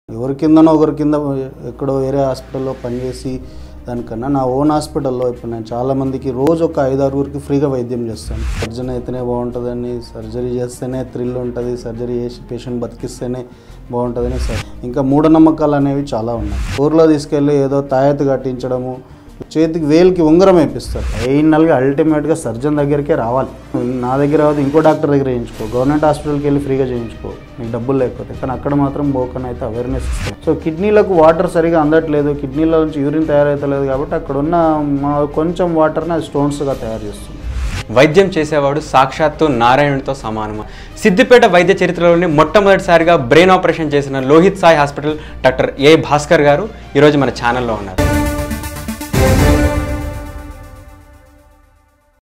ఎవరి కిందనో ఒకరి కింద ఎక్కడో వేరే హాస్పిటల్లో పనిచేసి దానికన్నా నా ఓన్ హాస్పిటల్లో ఇప్పుడు నేను చాలామందికి రోజు ఒక ఐదు ఆరుగురికి ఫ్రీగా వైద్యం చేస్తాను సర్జన్ అయితేనే బాగుంటుందని సర్జరీ చేస్తేనే థ్రిల్ ఉంటుంది సర్జరీ చేసి పేషెంట్ బతికిస్తేనే బాగుంటుందని సార్ ఇంకా మూఢనమ్మకాలు అనేవి చాలా ఉన్నాయి ఊర్లో తీసుకెళ్ళి ఏదో తాయెత్తు కట్టించడము చేతికి వేలికి ఉంగరం వేపిస్తారు ఫైనల్గా అల్టిమేట్గా సర్జన్ దగ్గరికే రావాలి నా దగ్గర రావద్దు ఇంకో డాక్టర్ దగ్గర చేయించుకో గవర్నమెంట్ హాస్పిటల్కి వెళ్ళి ఫ్రీగా చేయించుకో నీకు డబ్బులు లేకపోతే కానీ అక్కడ మాత్రం బోకన్ అయితే అవేర్నెస్ ఇస్తాం సో కిడ్నీలకు వాటర్ సరిగా అందట్లేదు కిడ్నీల నుంచి యూరిన్ తయారైతలేదు కాబట్టి అక్కడ ఉన్న మా కొంచెం వాటర్ని అది స్టోన్స్గా తయారు చేస్తుంది వైద్యం చేసేవాడు సాక్షాత్తు నారాయణుడితో సమానము సిద్దిపేట వైద్య చరిత్రలోనే మొట్టమొదటిసారిగా బ్రెయిన్ ఆపరేషన్ చేసిన Lohith Sai hospital doctor A Bhaskar గారు ఈరోజు మన ఛానల్లో ఉన్నారు